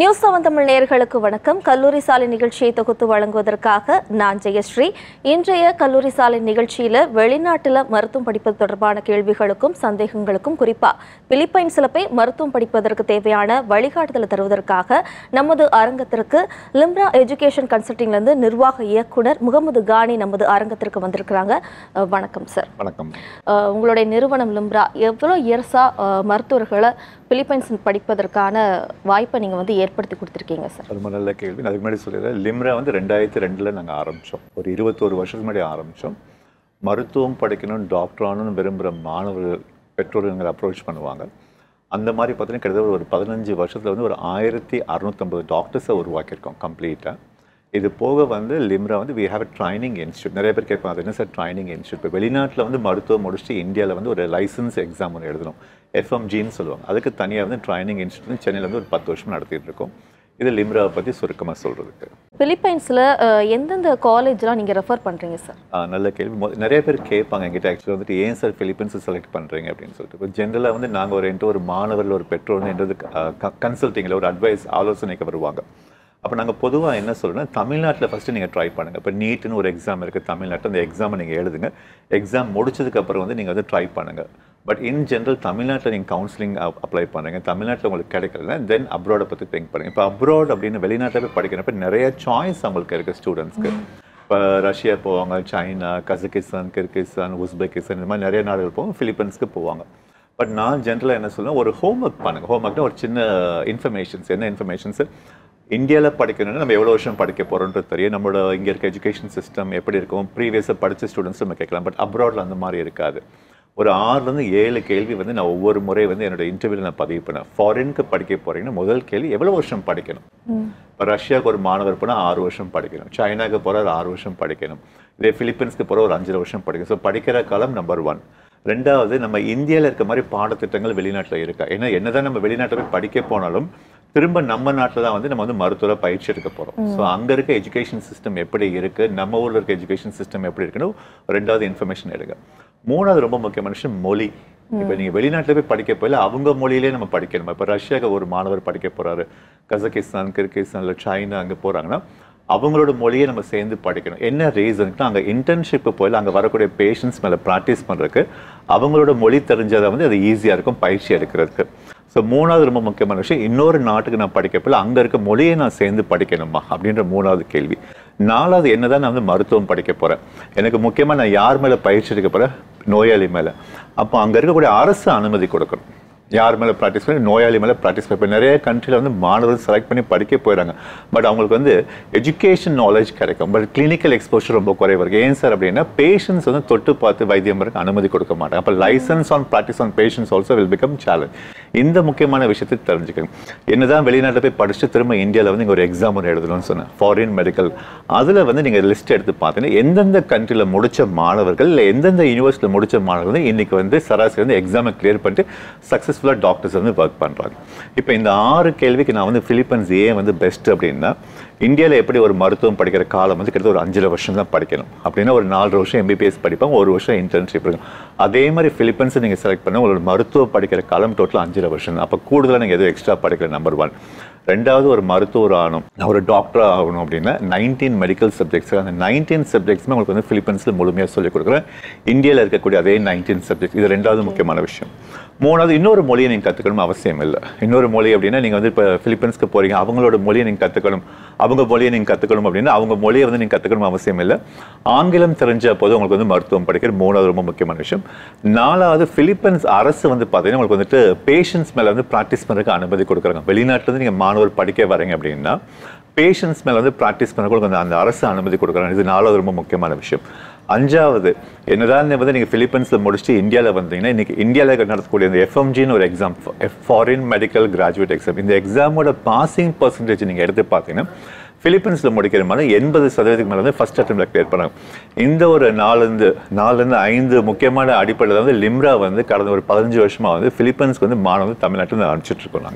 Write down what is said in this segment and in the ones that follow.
news seven Tamil நேயர்களுக்கு வணக்கம் கல்லூரி சாலை நிகழ்ச்சியை தொகுத்து வழங்குவதற்காக நான் ஜெயஸ்ரீ இன்றைய கல்லூரி சாலை நிகழ்ச்சியில வெளிநாட்டுல மருத்துவம் படிப்பது தொடர்பான கேள்விகளுக்கும் சந்தேகங்களுக்கும் குறிப்பா பிலிப்பைன்ஸ்ல போய் மருத்துவம் படிப்பதற்கு தேவையான வழிகாட்டுதலை தருவதற்காக நமது அரங்கத்திற்கு லிம்ரா எஜுகேஷன் கன்சல்டிங்ல இருந்து நிர்வாக இயக்குனர் முகமது கானி நமது அரங்கத்திற்கு வந்திருக்கிறாங்க அஹ், வணக்கம் சார் வணக்கம் அஹ், உங்களுடைய நிறுவனம் லிம்ரா எவ்வளோ இயர்ஸாக மருத்துவர்களை பிலிப்பைன்ஸ் படிப்பதற்கான வாய்ப்பை நீங்கள் வந்து ஏற்படுத்தி கொடுத்துருக்கீங்க சார் ரொம்ப நல்ல கேள்வி நான் அதுக்கு முன்னாடி சொல்லிடுறேன் லிம்ரா வந்து ரெண்டாயிரத்தி ரெண்டில் நாங்கள் ஆரம்பித்தோம் ஒரு இருபத்தோரு வருஷத்துக்கு முன்னாடி ஆரம்பித்தோம் மருத்துவம் படிக்கணும் டாக்டர் ஆகணும்னு விரும்புகிற மாணவர்கள் பெற்றோர்கள் எங்களை அப்ரோச் பண்ணுவாங்க அந்த மாதிரி பார்த்தீங்கன்னா கிட்டத்தட்ட ஒரு பதினஞ்சு வருஷத்தில் வந்து ஒரு ஆயிரத்தி அறுநூத்தம்பது டாக்டர்ஸை உருவாக்கியிருக்கோம் கம்ப்ளீட்டாக இது போக வந்து லிம்ரா வந்து we have a training institute நிறைய பேர் கேட்பாங்க அது என்ன சார் ட்ரைனிங் இன்ஸ்டியூட் இப்போ வெளிநாட்டில் வந்து மருத்துவம் முடிச்சுட்டு இந்தியாவில் வந்து ஒரு லைசன்ஸ் எக்ஸாம் ஒன்று எழுதணும் எஃப்எம்ஜின்னு சொல்லுவாங்க அதுக்கு தனியாக வந்து ட்ரைனிங் இன்ஸ்டியூட் சென்னையில் வந்து ஒரு பத்து வருஷம் நடத்திட்டு இருக்கோம் இது லிம்ராவை பற்றி சுருக்கமாக சொல்கிறதுக்கு பிலிப்பைன்ஸில் எந்தெந்த காலேஜ்லாம் நீங்கள் ரெஃபர் பண்ணுறீங்க சார் நல்ல கேள்வி மொ- நிறைய பேர் கேட்பாங்க என்கிட்ட ஆக்சுவலாக வந்துட்டு ஏன் சார் ஃபிலிப்பைன்ஸை செலக்ட் பண்ணுறீங்க அப்படின்னு சொல்லிட்டு இப்போ ஜென்ரலாக வந்து நாங்கள் ஒரு என்கிட்ட ஒரு மாணவர்கள் ஒரு பெற்றோர் என்றது கன்சல்ட்டிங்கில் ஒரு அட்வைஸ் ஆலோசனைக்கு வருவாங்க அப்போ நாங்கள் பொதுவாக என்ன சொல்றோம்னா தமிழ்நாட்டில் ஃபஸ்ட்டு நீங்கள் ட்ரை பண்ணுங்கள் இப்போ நீட்னு ஒரு எக்ஸாம் இருக்குது தமிழ்நாட்டில் அந்த எக்ஸாமை நீங்கள் எழுதுங்க எக்ஸாம் முடிச்சதுக்கப்புறம் வந்து நீங்கள் வந்து ட்ரை பண்ணுங்கள் பட் இன் ஜென்ரல் தமிழ்நாட்டில் நீங்கள் கவுன்சிலிங் அப்ளை பண்ணுங்க தமிழ்நாட்டில் உங்களுக்கு கிடைக்கலன்னா தென் அப்ராடை பற்றி திங்க் பண்ணுங்க இப்போ அப்ராட் அப்படின்னு வெளிநாட்டில் போய் படிக்கிறப்ப நிறைய சாய்ஸ் அவங்களுக்கு இருக்குது ஸ்டூடெண்ட்ஸ்க்கு இப்போ ரஷ்யா போவாங்க சைனா கசகிஸ்தான் கிர்கிஸ்தான் உஸ்பெகிஸ்தான் இந்த மாதிரி நிறைய நாடுகள் போவாங்க பிலிப்பைன்ஸ்க்கு போவாங்க பட் நான் ஜென்ரலாக என்ன சொல்லுவேன் ஒரு ஹோம்ஒர்க் பண்ணுங்க ஹோம்ஒர்க்னா ஒரு சின்ன இன்ஃபர்மேஷன்ஸ் என்ன இன்ஃபர்மேஷன்ஸ் இந்தியாவில் படிக்கணும்னா நம்ம எவ்வளோ வருஷம் படிக்க போகிறோன்றது தெரியும் நம்மளோட இங்கே இருக்க எஜுகேஷன் சிஸ்டம் எப்படி இருக்கும் ப்ரீவியஸாக படித்த ஸ்டூடெண்ட்ஸ் நம்ம கேட்கலாம் பட் அப்ராடில் அந்த மாதிரி இருக்காது ஒரு ஆறுலேருந்து ஏழு கேள்வி வந்து நான் ஒவ்வொரு முறை வந்து என்னோட இன்டர்வியூவில் நான் பதிவு பண்ணேன் ஃபாரினுக்கு படிக்க போகிறீங்கன்னா முதல் கேள்வி எவ்வளோ வருஷம் படிக்கணும் இப்போ ரஷ்யாவுக்கு ஒரு மாணவர் போனால் ஆறு வருஷம் படிக்கணும் சைனாக்கு போகிற ஆறு வருஷம் படிக்கணும் இதே பிலிப்பைன்ஸ்க்கு போகிற ஒரு அஞ்சரை வருஷம் படிக்கணும் ஸோ படிக்கிற காலம் நம்பர் ஒன் ரெண்டாவது நம்ம இந்தியாவில் இருக்க மாதிரி பாடத்திட்டங்கள் வெளிநாட்டில் இருக்கா ஏன்னா என்னதான் நம்ம வெளிநாட்டில் போய் படிக்க போனாலும் திரும்ப நம்ம நாட்டில் தான் வந்து நம்ம வந்து மருத்துவ பயிற்சி எடுக்க போகிறோம் ஸோ அங்கே இருக்க எஜுகேஷன் சிஸ்டம் எப்படி இருக்குது நம்ம ஊரில் இருக்க எஜுகேஷன் சிஸ்டம் எப்படி இருக்குன்னு ரெண்டாவது இன்ஃபர்மேஷன் எடுங்க மூணாவது ரொம்ப முக்கியமான விஷயம் மொழி இப்போ நீங்கள் வெளிநாட்டில் போய் படிக்க போயில அவங்க மொழியிலே நம்ம படிக்கணும் இப்போ ரஷ்யாவுக்கு ஒரு மாணவர் படிக்க போறாரு கசகிஸ்தான் கிர்கிஸ்தான் இல்லை சைனா அங்கே போகிறாங்கன்னா அவங்களோட மொழியை நம்ம சேர்ந்து படிக்கணும் என்ன ரீசனுக்குனா அங்கே இன்டர்ன்ஷிப்பு போயில அங்கே வரக்கூடிய பேஷண்ட்ஸ் மேலே ப்ராக்டிஸ் பண்ணுறதுக்கு அவங்களோட மொழி தெரிஞ்சதை வந்து அது ஈஸியாக இருக்கும் பயிற்சி எடுக்கிறதுக்கு ஸோ மூணாவது ரொம்ப முக்கியமான விஷயம் இன்னொரு நாட்டுக்கு நான் படிக்க போல அங்கே இருக்க மொழியை நான் சேர்ந்து படிக்கணுமா அப்படின்ற மூணாவது கேள்வி நாலாவது என்னதான் நான் வந்து மருத்துவம் படிக்க போகிறேன் எனக்கு முக்கியமாக நான் யார் மேலே பயிற்சி எடுக்க போகிறேன் நோயாளி மேலே அப்போ அங்கே இருக்கக்கூடிய அரசு அனுமதி கொடுக்கணும் யார் மேலே ப்ராக்டிஸ் பண்ணி நோயாளி மேலே ப்ராக்டிஸ் பண்ணி இப்போ நிறைய கண்ட்ரியில் வந்து மாணவர்கள் செலக்ட் பண்ணி படிக்க போயிடறாங்க பட் அவங்களுக்கு வந்து எஜுகேஷன் நாலேஜ் கிடைக்கும் பட் கிளினிக்கல் எக்ஸ்போஷர் ரொம்ப குறைவு இருக்கு ஏன் சார் அப்படின்னா பேஷண்ட்ஸ் வந்து தொட்டு பார்த்து வைத்தியம் பண்ண அனுமதி கொடுக்க மாட்டாங்க அப்போ license on practice on patients also will become challenge இந்த முக்கியமான விஷயத்தை தெரிஞ்சுக்கணும் என்னதான் வெளிநாட்டில் போய் படிச்சுட்டு திரும்ப இந்தியாவில் வந்து இங்கே ஒரு எக்ஸாம் ஒன்று எழுதணும்னு சொன்னேன் ஃபாரின் மெடிக்கல் அதில் வந்து நீங்கள் லிஸ்ட் எடுத்து பார்த்தீங்கன்னா எந்தெந்த கண்ட்ரியில் முடிச்ச மாணவர்கள் இல்லை எந்தெந்த யூனிவர்சிட்டியில் முடிச்ச மாணவர்கள் வந்து இன்னைக்கு வந்து சராசரி வந்து எக்ஸாமை கிளியர் பண்ணிட்டு சக்ஸஸ்ஃபுல்லாக டாக்டர்ஸ் வந்து ஒர்க் பண்ணுறாங்க இப்போ இந்த ஆறு கேள்விக்கு நான் வந்து பிலிப்பைன்ஸ் ஏன் வந்து பெஸ்ட் அப்படின்னா இந்தியாவில் எப்படி ஒரு மருத்துவம் படிக்கிற காலம் வந்து கிட்டத்தட்ட ஒரு அஞ்சரை வருஷம் தான் படிக்கணும் அப்படின்னா ஒரு நாலு வருஷம் எம்பிபிஎஸ் படிப்பாங்க ஒரு வருஷம் இன்டர்ன்ஷிப் இருக்கும் அதே மாதிரி பிலிப்பைன்ஸை நீங்கள் செலக்ட் பண்ண உங்களோட மருத்துவம் படிக்கிற காலம் டோட்டல் அஞ்சரை வருஷம் தான் அப்போ கூடுதலாக நீங்கள் எதுவும் எக்ஸ்ட்ரா படிக்கிற நம்பர் ஒன் ரெண்டாவது ஒரு மருத்துவர் ஆகணும் ஒரு டாக்டர் ஆகணும் அப்படின்னா நைன்டீன் மெடிக்கல் சப்ஜெக்ட்ஸ் அந்த நைன்டீன் சப்ஜெக்ட்ஸுமே உங்களுக்கு வந்து பிலிப்பைன்ஸில் முழுமையாக சொல்லிக் கொடுக்குறேன் இந்தியாவில் இருக்கக்கூடிய அதே நைன்டீன் சப்ஜெக்ட் இது ரெண்டாவது முக்கியமான விஷயம் மூணாவது இன்னொரு மொழியை நீங்கள் கற்றுக்கணும் அவசியம் இல்லை இன்னொரு மொழி அப்படின்னா நீங்கள் வந்து இப்போ பிலிப்பைன்ஸ்க்கு போகிறீங்க அவங்களோட மொழியை நீங்கள் கற்றுக்கணும் அவங்க மொழியை நீங்கள் கற்றுக்கணும் அப்படின்னா அவங்க மொழியை வந்து நீங்கள் கற்றுக்கணும் அவசியம் இல்லை ஆங்கிலம் தெரிஞ்ச போது உங்களுக்கு வந்து மருத்துவம் படிக்கிறது மூணாவது ரொம்ப முக்கியமான விஷயம் நாலாவது பிலிப்பைன்ஸ் அரசு வந்து பார்த்தீங்கன்னா உங்களுக்கு வந்துட்டு பேஷண்ட்ஸ் மேலே வந்து ப்ராக்டிஸ் பண்ணுறதுக்கு அனுமதி கொடுக்குறாங்க வெளிநாட்டிலேருந்து நீங்கள் மாணவர் படிக்க வரீங்க அப்படின்னா பேஷண்ட்ஸ் மேலே வந்து ப்ராக்டிஸ் பண்ண கூட அந்த அரசு அனுமதி கொடுக்குறாங்க இது நாலாவது ரொம்ப முக்கியமான விஷயம் அஞ்சாவது என்னதான் வந்து நீங்கள் பிலிப்பைன்ஸில் முடிச்சுட்டு இந்தியாவில் வந்தீங்கன்னா இன்னைக்கு இந்தியாவில் நடத்தக்கூடிய இந்த எஃப்எம்ஜின்னு ஒரு exam foreign medical graduate exam இந்த எக்ஸாமோட பாசிங் பர்சன்டேஜ் நீங்கள் எடுத்து பார்த்தீங்கன்னா பிலிப்பைன்ஸில் முடிக்கிற மாதிரி எண்பது சதவீதத்துக்கு மேலே வந்து ஃபர்ஸ்ட் அட்டம்ல கிளியர் பண்ணாங்க இந்த ஒரு நாலுந்து நாலுலேருந்து ஐந்து முக்கியமான அடிப்படையில் வந்து லிம்ரா வந்து கடந்த ஒரு பதினஞ்சு வருஷமா வந்து பிலிப்பைன்ஸ்க்கு வந்து மாணவர்கள் தமிழ்நாட்டில் அனுப்பிச்சிட்டு இருக்கோம் நாங்கள்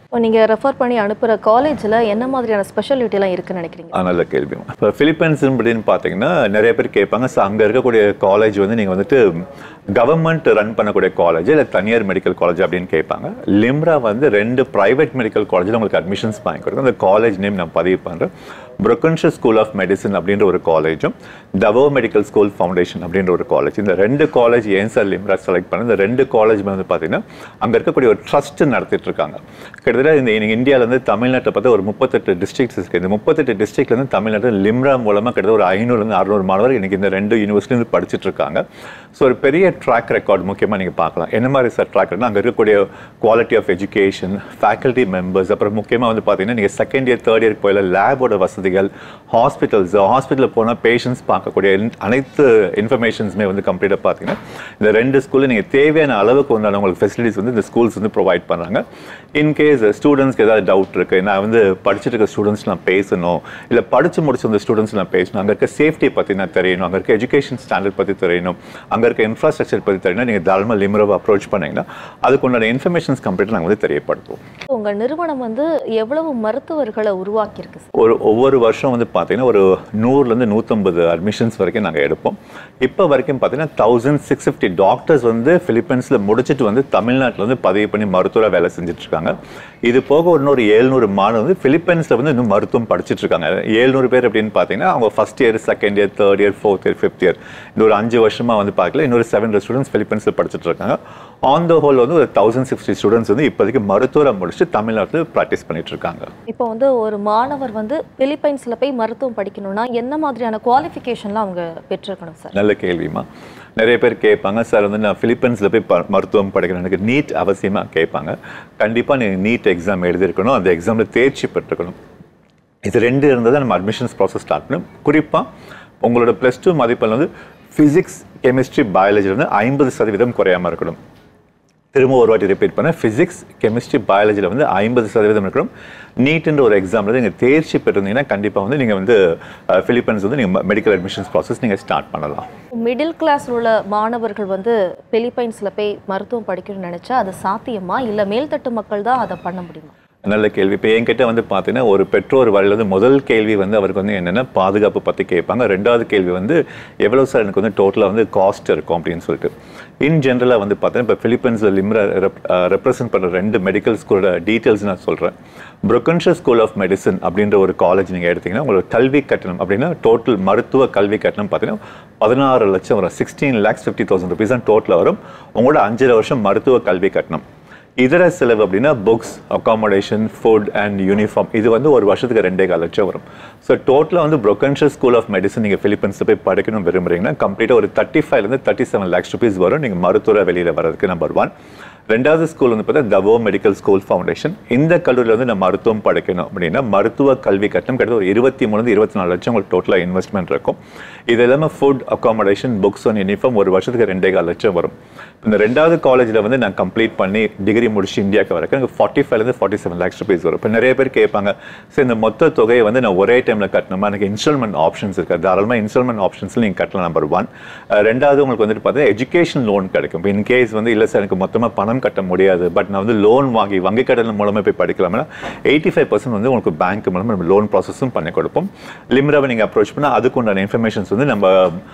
இப்போ நீங்க ரெஃபர் பண்ணி அனுப்புற காலேஜ்ல என்ன மாதிரியான ஸ்பெஷாலிட்டி எல்லாம் இருக்குன்னு நினைக்கிறீங்க ஆ, நல்ல கேள்வி இப்போ பிலிப்பைன்ஸ் அப்படின்னு பார்த்தீங்கன்னா நிறைய பேர் கேட்பாங்க ஸோ அங்கே இருக்கக்கூடிய காலேஜ் வந்து நீங்கள் வந்துட்டு கவர்மெண்ட் ரன் பண்ணக்கூடிய காலேஜ் இல்லை தனியார் மெடிக்கல் காலேஜ் அப்படின்னு கேட்பாங்க லிம்ரா வந்து ரெண்டு ப்ரைவேட் மெடிக்கல் காலேஜில் உங்களுக்கு அட்மிஷன்ஸ் வாங்கி கொடுக்கும் அந்த காலேஜ் நேம் நான் பதிவு பண்ணுறேன் புரொக்கன்ஷியஸ் ஸ்கூல் ஆஃப் மெடிசன் அப்படின்ற ஒரு காலேஜும் தவோ மெடிக்கல் ஸ்கூல் ஃபவுண்டேஷன் அப்படின்ற ஒரு காலேஜ் இந்த ரெண்டு காலேஜ் ஏன் சார் லிம்ரா செலக்ட் பண்ண இந்த ரெண்டு காலேஜ் வந்து பார்த்தீங்கன்னா அங்கே இருக்கக்கூடிய ஒரு ட்ரஸ்ட் நடத்திட்டு இருக்காங்க கிட்டத்தட்ட இந்த இன்னைக்கு இந்தியாவில் வந்து தமிழ்நாட்டில் பார்த்தா ஒரு முப்பத்தெட்டு டிஸ்ட்ரிக்ட்ஸ் இருக்குது இந்த முப்பத்தெட்டு டிஸ்ட்ரிக்ட்லேருந்து தமிழ்நாட்டில் லிம்ரா மூலமாக கிட்டத்தட்ட ஒரு ஐநூறுலேருந்து அறுநூறு மாணவர் இன்னைக்கு இந்த ரெண்டு யூனிவர்சிட்டிலேருந்து படிச்சுட்டு இருக்காங்க ஸோ ஒரு பெரிய ட்ராக் ரெக்கார்ட் முக்கியமாக நீங்கள் பார்க்கலாம் என்ன மாதிரி சார் ட்ராக் ரெக்கார்ட் அங்கே இருக்கக்கூடிய quality of education faculty members அப்புறம் முக்கியமாக வந்து பார்த்தீங்கன்னா நீங்கள் செகண்ட் இயர் தேர்ட் இயர் போயில லேபோட வசதிகள் ஹாஸ்பிட்டல்ஸ் ஹாஸ்பிட்டலில் போனால் பேஷண்ட்ஸ் பார்க்கக்கூடிய எல்லா- அனைத்து இன்ஃபர்மேஷன்ஸுமே வந்து கம்ப்ளீட்டாக பார்த்தீங்கன்னா இந்த ரெண்டு ஸ்கூலில் நீங்கள் தேவையான அளவுக்கு உண்டான உங்களுக்கு ஃபெசிலிட்டிஸ் வந்து இந்த ஸ்கூல்ஸ் வந்து ப்ரொவைட் பண்ணுறாங்க இன்கேஸ் ஸ்டூடெண்ட்ஸ்க்கு ஏதாவது டவுட் இருக்குது நான் வந்து படிச்சுட்டு இருக்க ஸ்டூடெண்ட்ஸ் நான் பேசணும் இல்லை படித்து முடிச்ச அந்த ஸ்டூடெண்ட்ஸ் நான் பேசணும் அங்கே இருக்க சேஃப்டி பற்றி நான் தெரியணும் அங்கே இருக்க எஜுகேஷன் ஸ்டாண்டர்ட் பற்றி தெரியணும் அங்கே இருக்க இன்ஃப்ராஸ்ட்ரக்சர் பற்றி தெரியணும் நீங்கள் தாராளமாக லிமரவை அப்ரோச் பண்ணீங்கன்னா அதுக்கு உண்டான இன்ஃபர்மேஷன்ஸ் கம்ப்ளீட்டாக நாங்கள் வந்து தெரியப்படுத்துவோம் உங்க நிறுவனம் வந்து எவ்வளவு மருத்துவர்களை உருவாக்கி இருக்கு சார் ஒரு ஒவ்வொரு வருஷம் வந்து பார்த்தீங்கன்னா ஒரு நூறுலேருந்து நூற்றம்பது அட்மிஷன்ஸ் வரைக்கும் நாங்கள் எடுப்போம் இப்போ வரைக்கும் பார்த்தீங்கன்னா தௌசண்ட் சிக்ஸ் ஃபிஃப்டி டாக்டர்ஸ் வந்து பிலிப்பைன்ஸில் முடிச்சுட்டு வந்து தமிழ்நாட்டில் வந்து பதிவு பண்ணி மருத்துவ வேலை செஞ்சுட்டு இருக்காங்க இது போக இன்னொரு ஏழ்நூறு மாணவர் வந்து பிலிப்பைன்ஸில் வந்து இன்னும் மருத்துவம் படிச்சுட்டு இருக்காங்க ஏழ்நூறு பேர் அப்படின்னு பார்த்தீங்கன்னா அவங்க first year second year third year fourth year fifth year இந்த ஒரு அஞ்சு வருஷமாக வந்து பார்க்கல இன்னொரு செவன் ஸ்டூடெண்ட்ஸ் பிலிப்பைன்ஸில் படிச்சுட்டு இருக்காங்க ஆன் த ஹோல் வந்து ஒரு தௌசண்ட் சிக்ஸ்டி ஸ்டூடெண்ட்ஸ் வந்து இப்போதைக்கு மருத்துவரை முடிச்சுட்டு தமிழ்நாட்டில் ப்ராக்டிஸ் பண்ணிட்டு இருக்காங்க இப்போ வந்து ஒரு மாணவர் வந்து பிலிப்பைன்ஸ்ல போய் மருத்துவம் படிக்கணும்னா என்ன மாதிரியான குவாலிஃபிகேஷன்லாம் அவங்க பெற்றிருக்கணும் சார் நல்ல கேள்விமா நிறைய பேர் கேட்பாங்க சார் வந்து நான் பிலிப்பைன்ஸில் போய் ப- மருத்துவம் படிக்கிறேன் எனக்கு நீட் அவசியமாக கேட்பாங்க கண்டிப்பாக நீங்கள் நீட் எக்ஸாம் எழுதியிருக்கணும் அந்த எக்ஸாமில் தேர்ச்சி பெற்றுக்கணும் இது ரெண்டு இருந்தால் தான் நம்ம அட்மிஷன்ஸ் ப்ராசஸ் ஸ்டார்ட் பண்ணணும் குறிப்பாக உங்களோட ப்ளஸ் டூ மதிப்பெண் வந்து ஃபிசிக்ஸ் கெமிஸ்ட்ரி பயாலஜி வந்து ஐம்பது சதவீதம் குறையாமல் இருக்கணும் திரும்ப ஒரு வாட்டி ரிப்பீட் பண்ண ஃபிசிக்ஸ் கெமிஸ்ட்ரி பயாலஜியில் வந்து ஐம்பது சதவீதம் இருக்கணும் நீட்ன்ற ஒரு எக்ஸாமில் நீங்கள் தேர்ச்சி பெற்றிருந்தீங்கன்னா கண்டிப்பாக வந்து நீங்கள் வந்து ஃபிலிப்பைன்ஸ் வந்து நீங்கள் மெடிக்கல் அட்மிஷன்ஸ் ப்ராசஸ் நீங்கள் ஸ்டார்ட் பண்ணலாம் மிடில் கிளாஸ் உள்ள மாணவர்கள் வந்து பிலிப்பைன்ஸ்ல போய் மருத்துவம் படிக்கணும்னு நினைச்சா அது சாத்தியமா இல்ல மேல்தட்டு மக்கள் தான் அதை பண்ண முடியுமா நல்ல கேள்வி இப்போ என்கிட்ட வந்து பார்த்தீங்கன்னா ஒரு பெற்றோர் வழியில் வந்து முதல் கேள்வி வந்து அவருக்கு வந்து என்னென்னா பாதுகாப்பு பற்றி கேட்பாங்க ரெண்டாவது கேள்வி வந்து எவ்வளோ சார் எனக்கு வந்து டோட்டலாக வந்து காஸ்ட் இருக்கும் அப்படின்னு சொல்லிட்டு இன் ஜென்ரலாக வந்து பார்த்தீங்கன்னா இப்போ பிலிப்பைன்ஸில் லிம்ரா ரெப்ரசென்ட் பண்ணுற ரெண்டு மெடிக்கல் ஸ்கூலோட டீட்டெயில்ஸ் நான் சொல்கிறேன் புரொக்கன்ஷியஸ் ஸ்கூல் ஆஃப் மெடிசன் அப்படின்ற ஒரு காலேஜ் நீங்கள் எடுத்தீங்கன்னா உங்களோட கல்வி கட்டணம் அப்படின்னா டோட்டல் மருத்துவ கல்வி கட்டணம் பார்த்தீங்கன்னா பதினாறு லட்சம் வரும் sixteen lakhs fifty thousand rupees தான் டோட்டலாக வரும் உங்களோட அஞ்சரை வருஷம் மருத்துவ கல்வி கட்டணம் இதர செலவு அப்படின்னா books accommodation food and uniform இது வந்து ஒரு வருஷத்துக்கு ரெண்டே கால் லட்சம் வரும் ஸோ டோட்டலாக வந்து ப்ரொக்கன்ஷியஸ் ஸ்கூல் ஆஃப் மெடிசன் நீங்கள் ஃபிலிப்பைன்ஸில் போய் படிக்கணும் விரும்புறீங்கன்னா கம்ப்ளீட்டாக ஒரு தேர்ட்டி ஃபைவ்லேருந்து தேர்ட்டி செவன் லேக்ஸ் ருபீஸ் வரும் நீங்கள் மருத்துவ வெளியில் வர்றதுக்கு நம்பர் ஒன் ரெண்டாவது ஸ்கூல் வந்து பார்த்தா தவோ மெடிக்கல் ஸ்கூல் ஃபவுண்டேஷன் இந்த கல்லூரியில் வந்து நான் மருத்துவம் படிக்கணும் அப்படின்னா மருத்துவ கல்வி கட்டணம் கிட்டத்தட்ட ஒரு இருபத்தி மூணு இருபத்தி நாலு லட்சம் உங்களுக்கு டோட்டலாக இன்வெஸ்ட்மெண்ட் இருக்கும் இது இல்லாமல் food accommodation books and uniform ஒரு வருஷத்துக்கு ரெண்டே கால் லட்சம் வரும் இந்த ரெண்டாவது காலேஜில் வந்து நான் கம்ப்ளீட் பண்ணி டிகிரி முடிச்சு இந்தியாவுக்கு வரக்கு எனக்கு ஃபார்ட்டி ஃபைவ்லேருந்து ஃபார்ட்டி செவன் லேக்ஸ் ருபீஸ் வரும் இப்போ நிறைய பேர் கேட்பாங்க சரி இந்த மொத்த தொகையை வந்து நான் ஒரே டைமில் கட்டணுமா எனக்கு இன்ஸ்டால்மெண்ட் ஆப்ஷன்ஸ் இருக்குது தாராளமாக இன்ஸ்டால்மெண்ட் ஆப்ஷன்ஸில் நீங்கள் கட்டலாம் நம்பர் ஒன் ரெண்டாவது உங்களுக்கு வந்துட்டு பார்த்தீங்கன்னா எஜுகேஷன் லோன் கிடைக்கும் இப்போ இன்கேஸ் வந்து இல்லை சார் எனக்கு மொத்தமாக பணம் கட்ட முடியாது பட் நான் வந்து லோன் வாங்கி வங்கி கடன் மூலமாக போய் படிக்கலாம்னா எயிட்டி ஃபைவ் பர்சன்ட் வந்து உங்களுக்கு பேங்க் மூலமாக நம்ம லோன் ப்ராசஸும் பண்ணி கொடுப்போம் லிம்ராவை நீங்கள் அப்ரோச் பண்ணால் அதுக்கு உண்டான இன்ஃபர்மேஷன்ஸ் வந்து நம்ம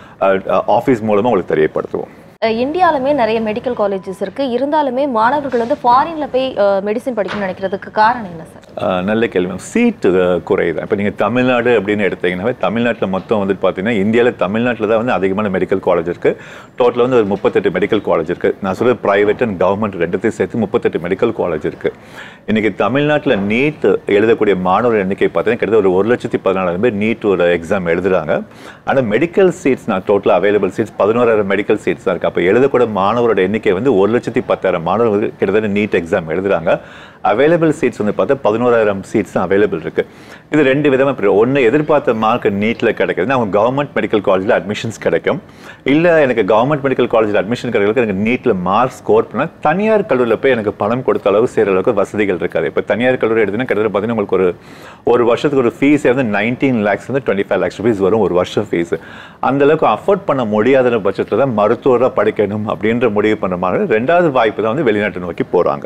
ஆஃபீஸ் மூலமாக உங்களுக்கு தெரியப்படுத்துவோம் அஹ் இந்தியாலுமே நிறைய மெடிக்கல் காலேஜஸ் இருக்கு இருந்தாலுமே மாணவர்கள் வந்து ஃபாரின்ல போய் மெடிசின் படிக்கணும்னு நினைக்கிறதுக்கு காரணம் என்ன சார் ஆஹ் நல்ல கேள்வி சீட்டு குறையுது இப்போ நீங்கள் தமிழ்நாடு அப்படின்னு எடுத்தீங்கன்னாவே தமிழ்நாட்டில் மொத்தம் வந்துட்டு பார்த்தீங்கன்னா இந்தியாவில் தமிழ்நாட்டில் தான் வந்து அதிகமான மெடிக்கல் காலேஜ் இருக்குது டோட்டலாக வந்து ஒரு முப்பத்தெட்டு மெடிக்கல் காலேஜ் இருக்குது நான் சொல்றது ப்ரைவேட் அண்ட் கவர்மெண்ட் ரெண்டுத்தையும் சேர்த்து முப்பத்தெட்டு மெடிக்கல் காலேஜ் இருக்குது இன்றைக்கி தமிழ்நாட்டில் நீட் எழுதக்கூடிய மாணவர் எண்ணிக்கை பார்த்தீங்கன்னா கிட்டத்தட்ட ஒரு ஒரு லட்சத்தி பதினாலாயிரம் பேர் நீட் ஒரு எக்ஸாம் எழுதுறாங்க ஆனால் மெடிக்கல் சீட்ஸ் நான் டோட்டலாக அவைலபிள் சீட்ஸ் பதினோராயிரம் மெடிக்கல் சீட்ஸ் தான் இருக்குது அப்போ எழுதக்கூட மாணவரோட எண்ணிக்கை வந்து ஒரு லட்சத்தி பத்தாயிரம் மாணவர்கள் கிட்டத்தட்ட நீட் எக்ஸாம் எழுதுறாங்க அவைலபிள் சீட்ஸ் வந்து பார்த்தா பதினோராயிரம் சீட்ஸ் தான் அவைலபிள் இருக்கு இது ரெண்டு விதமாக பிரி ஒன்று எதிர்பார்த்த மார்க் நீட்டில் கிடைக்குதுன்னா அவங்க கவர்மெண்ட் மெடிக்கல் காலேஜில் அட்மிஷன்ஸ் கிடைக்கும் இல்லை எனக்கு கவர்மெண்ட் மெடிக்கல் காலேஜில் அட்மிஷன் கிடைக்கிறதுக்கு எனக்கு நீட்டில் மார்க் ஸ்கோர் பண்ணால் தனியார் கல்லூரியில் போய் எனக்கு பணம் கொடுத்த அளவு செய்கிற அளவுக்கு வசதிகள் இருக்காது இப்போ தனியார் கல்லூரி எடுத்தீங்கன்னா கிட்டத்தட்ட பார்த்தீங்கன்னா உங்களுக்கு ஒரு ஒரு வருஷத்துக்கு ஒரு ஃபீஸே வந்து நைன்டீன் லேக்ஸ் வந்து டுவெண்ட்டி ஃபைவ் லேக்ஸ் ருபீஸ் வரும் ஒரு வருஷம் ஃபீஸ் அந்த அளவுக்கு அஃபோர்ட் பண்ண முடியாத பட்சத்தில் தான் மருத்துவராக படிக்கணும் அப்படின்ற முடிவு பண்ணுற மாதிரி ரெண்டாவது வாய்ப்பு தான் வந்து வெளிநாட்டை நோக்கி போகிறாங்க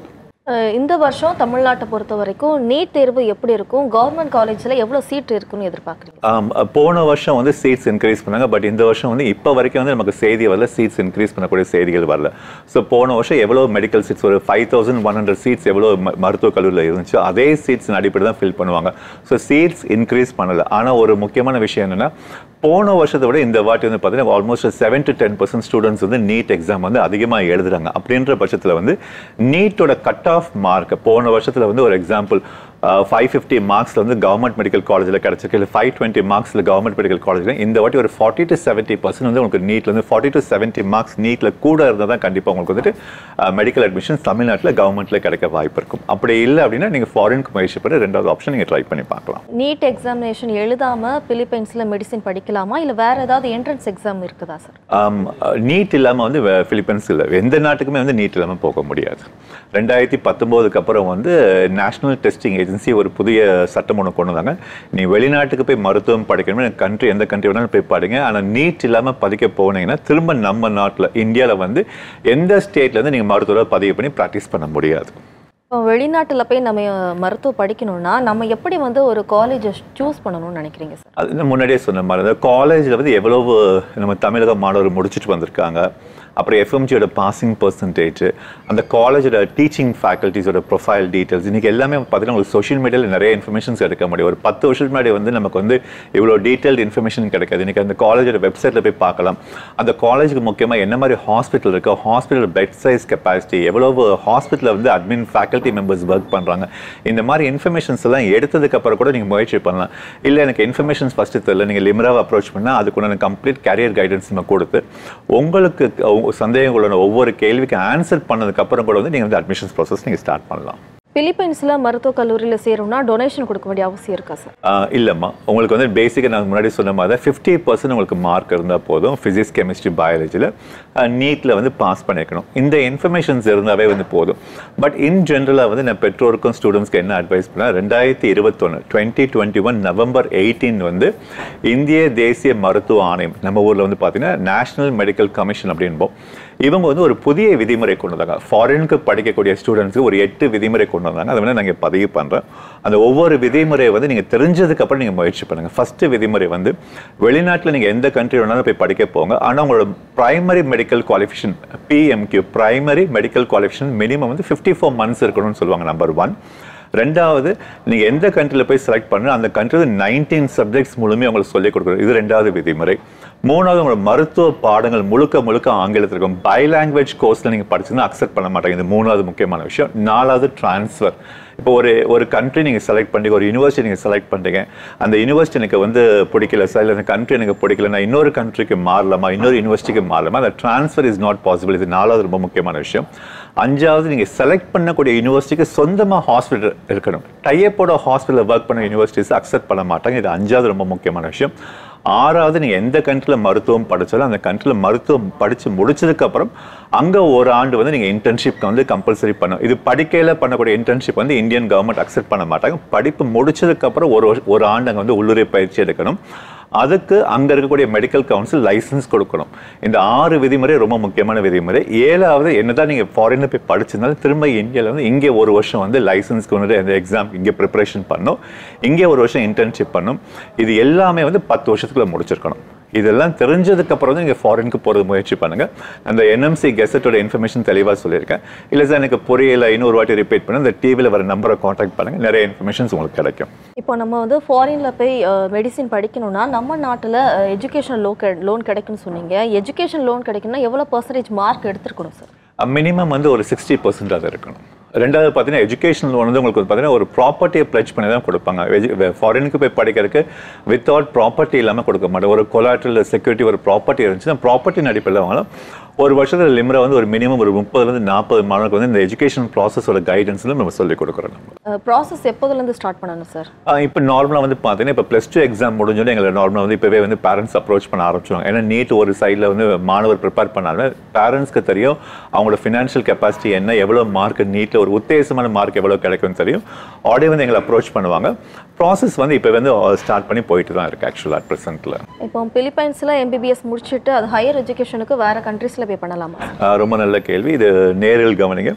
அஹ் இந்த வருஷம் தமிழ்நாட்டை பொறுத்த வரைக்கும் நீட் தேர்வு எப்படி இருக்கும் கவர்மெண்ட் காலேஜில் எவ்வளோ சீட் இருக்குன்னு எதிர்பார்க்குறீங்க ஆம், போன வருஷம் வந்து சீட்ஸ் இன்க்ரீஸ் பண்ணாங்க பட் இந்த வருஷம் வந்து இப்போ வரைக்கும் வந்து நமக்கு செய்தி வரல சீட்ஸ் இன்க்ரீஸ் பண்ணக்கூடிய செய்திகள் வரல ஸோ போன வருஷம் எவ்வளோ மெடிக்கல் சீட்ஸ் ஒரு five thousand one hundred seats எவ்வளோ ம- மருத்துவக் கல்லூரியில் இருந்துச்சோ அதே சீட்ஸ் அடிப்படை தான் ஃபில் பண்ணுவாங்க ஸோ சீட்ஸ் இன்க்ரீஸ் பண்ணல ஆனால் ஒரு முக்கியமான விஷயம் என்னன்னா போன வருஷத்தை விட இந்த வாட்டி வந்து பார்த்தீங்கன்னா almost seven to ten percent students வந்து நீட் எக்ஸாம் வந்து அதிகமாக எழுதுறாங்க அப்படின்ற பட்சத்தில் வந்து நீட்டோட கட் ஆஃப் மார்க் போன வருஷத்தில் வந்து ஒரு எக்ஸாம்பிள் ஃபைவ் ஃபிஃப்டி மார்க்ஸில் வந்து கவர்மெண்ட் மெடிக்கல் காலேஜில் கிடச்சிருக்கு இல்லை ஃபைவ் டுவெண்ட்டி மார்க்ஸில் கவர்மெண்ட் மெடிக்கல் காலேஜில் இந்த வாட்டி ஒரு ஃபார்ட்டி டு செவன்ட்டி பர்சன்ட் வந்து உங்களுக்கு நீட்டில் வந்து ஃபார்ட்டி டு செவன்ட்டி மார்க்ஸ் நீட்டில் கூட இருந்தால் தான் கண்டிப்பாக உங்களுக்கு வந்துட்டு மெடிக்கல் அட்மிஷன் தமிழ்நாட்டில் கவர்மெண்ட்டில் கிடைக்க வாய்ப்பு இருக்கும் அப்படி இல்லை அப்படின்னா நீங்கள் ஃபாரினுக்கு முயற்சி பண்ணி ரெண்டாவது ஆப்ஷன் நீங்கள் ட்ரை பண்ணி பார்க்கலாம் நீட் எக்ஸாமினேஷன் எழுதாம பிலிப்பைன்ஸில் மெடிசின் படிக்கலாமா இல்லை வேற ஏதாவது என்ட்ரன்ஸ் எக்ஸாம் இருக்குதா சார் நீட் இல்லாமல் வந்து வே- பிலிப்பைன்ஸ் இல்லை எந்த நாட்டுக்குமே வந்து நீட் இல்லாமல் போக முடியாது ரெண்டாயிரத்தி பத்தொம்போதுக்கு அப்புறம் வந்து நேஷனல் டெஸ்டிங் ஏஜென்சி ஒரு புதிய சட்டம் ஒன்று கொண்டு வந்தாங்க நீ வெளிநாட்டுக்கு போய் மருத்துவம் படிக்கணும் கண்ட்ரி எந்த கண்ட்ரி வேணாலும் போய் படிங்க ஆனால் நீட் இல்லாமல் படிக்க போனீங்கன்னா திரும்ப நம்ம நாட்டில் இந்தியாவில் வந்து எந்த ஸ்டேட்ல இருந்து நீங்கள் மருத்துவரை பதிவு பண்ணி ப்ராக்டிஸ் பண்ண முடியாது இப்போ வெளிநாட்டில் போய் நம்ம மருத்துவம் படிக்கணும்னா நம்ம எப்படி வந்து ஒரு காலேஜை சூஸ் பண்ணணும்னு நினைக்கிறீங்க சார் அது நான் முன்னாடியே சொன்ன மாதிரி தான் காலேஜில் வந்து எவ்வளவு நம்ம தமிழக மாணவர் முடிச்சுட்டு வந்திருக்காங்க அப்புறம் எஃப்எம்ஜியோட பாசிங் பர்சன்டேஜ் அந்த காலேஜோட டீச்சிங் ஃபேக்கல்ட்டிஸோட ப்ரொஃபைல் டீட்டெயில்ஸ் இன்னைக்கு எல்லாமே பார்த்தீங்கன்னா உங்களுக்கு சோஷியல் மீடியாவில் நிறைய இன்ஃபர்மேஷன்ஸ் எடுக்க முடியும் ஒரு பத்து வருஷத்துக்கு முன்னாடி வந்து நமக்கு வந்து இவ்வளோ டீட்டெயில்டு இன்ஃபர்மேஷன் கிடைக்காது இன்னைக்கு அந்த காலேஜோட வெப்சைட்டில் போய் பார்க்கலாம் அந்த காலேஜுக்கு முக்கியமாக என்ன மாதிரி ஹாஸ்பிட்டல் இருக்கோ ஹாஸ்பிட்டல் பெட் சைஸ் கெப்பாசிட்டி எவ்வளவு ஹாஸ்பிட்டலில் வந்து அட்மின் ஃபேக்கல்ட்டி மெம்பர்ஸ் ஒர்க் பண்ணுறாங்க இந்த மாதிரி இன்ஃபர்மேஷன்ஸ் எல்லாம் எடுத்ததுக்கு அப்புறம் கூட நீங்கள் முயற்சி பண்ணலாம் இல்லை எனக்கு இன்ஃபர்மேஷன்ஸ் ஃபஸ்ட்டு தெரியல நீங்கள் லிமராவை அப்ரோச் பண்ணால் அதுக்குண்டான கம்ப்ளீட் கேரியர் கைடன்ஸ் நம்ம கொடுத்து உங்களுக்கு உங்க சந்தேகங்களோட ஒவ்வொரு கேள்விக்கு ஆன்சர் பண்ணதுக்கு அப்புறம் கூட வந்து நீங்கள் வந்து அட்மிஷன்ஸ் ப்ராசஸ் நீங்கள் ஸ்டார்ட் பண்ணலாம் பிலிப்பைன்ஸில் மருத்துவக் கல்லூரியில் சேரணும்னா டொனேஷன் கொடுக்க வேண்டிய அவசியம் இருக்கா சார் ஆஹ் இல்லைம்மா உங்களுக்கு வந்து பேசிக்காக நான் முன்னாடி சொன்ன மாதிரி தான் ஃபிஃப்டி பர்சன்ட் உங்களுக்கு மார்க் இருந்தால் போதும் ஃபிசிக்ஸ் கெமிஸ்ட்ரி பயாலஜியில் நீட்டில் வந்து பாஸ் பண்ணியிருக்கணும் இந்த இன்ஃபர்மேஷன்ஸ் இருந்தாவே வந்து போதும் பட் இன் ஜென்ரலாக வந்து நான் பெற்றோருக்கும் ஸ்டூடெண்ட்ஸ்க்கு என்ன அட்வைஸ் பண்ணேன் ரெண்டாயிரத்தி இருபத்தொன்று twenty twenty one November eighteen வந்து இந்திய தேசிய மருத்துவ ஆணையம் நம்ம ஊரில் வந்து பார்த்தீங்கன்னா நேஷனல் மெடிக்கல் கமிஷன் அப்படின்போம் இவங்க வந்து ஒரு புதிய விதிமுறை கொண்டு வந்தாங்க ஃபாரினுக்கு படிக்கக்கூடிய ஸ்டூடெண்ட்ஸ்க்கு ஒரு எட்டு விதிமுறை கொண்டு வந்தாங்க அதை வந்து நாங்கள் பதிவு பண்ணுறோம் அந்த ஒவ்வொரு விதிமுறையை வந்து நீங்கள் தெரிஞ்சதுக்கு அப்புறம் நீங்கள் முயற்சி பண்ணுங்கள் ஃபர்ஸ்ட் விதிமுறை வந்து வெளிநாட்டில் நீங்கள் எந்த கண்ட்ரி வேணாலும் போய் படிக்க போங்க ஆனால் உங்களோட primary medical qualification PMQ primary medical qualification minimum வந்து ஃபிஃப்டி ஃபோர் மந்த்ஸ் இருக்கணும்னு சொல்லுவாங்க நம்பர் ஒன் ரெண்டாவது நீங்க எந்த கண்ட்ரியில் போய் செலக்ட் பண்ணணும் அந்த கண்ட்ரியில் நைன்டீன் சப்ஜெக்ட்ஸ் முழுமே உங்களுக்கு சொல்லிக் கொடுக்குறது இது ரெண்டாவது விதிமுறை மூணாவது உங்களோட மருத்துவ பாடங்கள் முழுக்க முழுக்க ஆங்கிலத்தில் இருக்கும் பை லாங்குவேஜ் கோர்ஸில் நீங்கள் படிச்சீங்கன்னா அக்செப்ட் பண்ண மாட்டாங்க இது மூணாவது முக்கியமான விஷயம் நாலாவது ட்ரான்ஸ்ஃபர் இப்போ ஒரு ஒரு கண்ட்ரி நீங்கள் செலக்ட் பண்ணி ஒரு யூனிவர்சிட்டி நீங்கள் செலக்ட் பண்ணுறீங்க அந்த யூனிவர்சிட்டி எனக்கு வந்து பிடிக்கல சார் இல்லை அந்த கண்ட்ரி எனக்கு பிடிக்கல நான் இன்னொரு கண்ட்ரிக்கு மாறலாமா இன்னொரு யூனிவர்சிட்டிக்கு மாறலாமா அந்த ட்ரான்ஸ்ஃபர் இஸ் நாட் பாசிபிள் இது நாலாவது ரொம்ப முக்கியமான விஷயம் அஞ்சாவது நீங்கள் செலக்ட் பண்ணக்கூடிய யூனிவர்சிட்டிக்கு சொந்தமாக ஹாஸ்பிட்டல் இருக்கணும் டைப்போட ஹாஸ்பிட்டலில் ஒர்க் பண்ண யூனிவர்சிட்டிஸ் அக்செப்ட் பண்ண மாட்டாங்க இது அஞ்சாவது ரொம்ப முக்கியமான விஷயம் ஆறாவது நீங்கள் எந்த கண்ட்ரியில் மருத்துவம் படித்தாலும் அந்த கண்ட்ரியில் மருத்துவம் படித்து முடிச்சதுக்கப்புறம் அங்கே ஒரு ஆண்டு வந்து நீங்கள் இன்டர்ன்ஷிப் வந்து கம்பல்சரி பண்ணணும் இது படிக்கையில் பண்ணக்கூடிய இன்டர்ன்ஷிப் வந்து இந்தியன் கவர்மெண்ட் அக்செப்ட் பண்ண மாட்டாங்க படிப்பு முடிச்சதுக்கப்புறம் ஒரு வருஷ- ஒரு ஆண்டு அங்கே வந்து உள்ளுரை பயிற்சி எடுக்கணும் அதுக்கு அங்க இருக்கக்கூடிய மெடிக்கல் கவுன்சில் லைசன்ஸ் கொடுக்கணும் இந்த ஆறு விதிமுறை ரொம்ப முக்கியமான விதிமுறை ஏழாவது என்னதான் நீங்க ஃபாரின்ல போய் படிச்சிருந்தாலும் திரும்ப இந்தியாவில் வந்து இங்கே ஒரு வருஷம் வந்து லைசன்ஸ்க்கு வந்து அந்த எக்ஸாம் இங்கே ப்ரிப்பரேஷன் பண்ணும் இங்கே ஒரு வருஷம் இன்டர்ன்ஷிப் பண்ணும் இது எல்லாமே வந்து பத்து வருஷத்துக்குள்ள முடிச்சிருக்கணும் இதெல்லாம் தெரிஞ்சதுக்கு அப்புறம் தான் நீங்கள் ஃபாரினுக்கு போகிறது முயற்சி பண்ணுங்க அந்த என்எம்சி கெசட்டோட இன்ஃபர்மேஷன் தெளிவாக சொல்லியிருக்கேன் இல்லை சார் எனக்கு புரியல இன்னொரு வாட்டி ரிப்பீட் பண்ணி அந்த டிவியில் வர நம்பரை காண்டாக்ட் பண்ணுங்க நிறைய இன்ஃபர்மேஷன்ஸ் உங்களுக்கு கிடைக்கும் இப்போ நம்ம வந்து ஃபாரின்ல போய் மெடிசின் படிக்கணும்னா நம்ம நாட்டில் எஜுகேஷன் லோ லோன் கிடைக்கும்னு சொன்னீங்க எஜுகேஷன் லோன் கிடைக்கணும்னா எவ்வளோ பர்சன்டேஜ் மார்க் எடுத்துருக்கணும் சார் மினிமம் வந்து ஒரு சிக்ஸ்டி பர்சன்ட் அது இருக்கணும் ரெண்டாவது பார்த்தீங்கன்னா எஜுகேஷன் லோன் வந்து உங்களுக்கு பார்த்தீங்கன்னா ஒரு ப்ராப்பர்ட்டியை ப்ளச் பண்ணி தான் கொடுப்பாங்க ஃபாரினுக்கு போய் படிக்கிறதுக்கு வித்தவுட் ப்ராப்பர்ட்டி இல்லாமல் கொடுக்க மாட்டோம் ஒரு கொலாட்ரல் செக்யூரிட்டி ஒரு ப்ராப்பர்ட்டி இருந்துச்சுன்னா ப்ராப்பர்ட்டின் அடிப்படையில் வாங்கலாம் ஒரு வருஷத்தில் லிம்ரா வந்து ஒரு மினிமம் ஒரு முப்பதுலேருந்து நாற்பது மாணவர்களுக்கு வந்து இந்த எஜுகேஷன் ப்ராசஸோட கைடன்ஸில் நம்ம சொல்லிக் கொடுக்குறோம் நம்ம ப்ராசஸ் எப்போதுலேருந்து ஸ்டார்ட் பண்ணணும் சார் இப்போ நார்மலாக வந்து பார்த்தீங்கன்னா இப்போ ப்ளஸ் டூ எக்ஸாம் முடிஞ்சோடனே எங்களை நார்மலாக வந்து இப்போவே வந்து பேரண்ட்ஸ் அப்ரோச் பண்ண ஆரம்பிச்சிடுவாங்க ஏன்னா நீட் ஒரு சைடில் வந்து மாணவர் ப்ரிப்பேர் பண்ணாலும் பேரண்ட்ஸ்க்கு தெரியும் அவங்களோட ஃபினான்ஷியல் கெப்பாசிட்டி என்ன எவ்வளோ மார்க் நீட்டில் ஒரு உத்தேசமான மார்க் எவ்வளோ கிடைக்கும்னு தெரியும் ஆடியோ வந்து எங்களை அப்ரோச் பண்ணுவாங்க ப்ராசஸ் வந்து இப்போ வந்து ஸ்டார்ட் பண்ணி போயிட்டு தான் இருக்குது ஆக்சுவலாக அட் ப்ரெசென்ட்டில் இப்போ பிலிப்பைன்ஸில் எம்பிபிஎஸ் முடிச்சுட்டு அது ஹையர் எஜுகேஷனுக்கு வேற கண்ட்ரீஸில் பே பண்ணலாமா ஆஹ் ரொம்ப நல்ல கேள்வி இது நேரில் கவனிங்க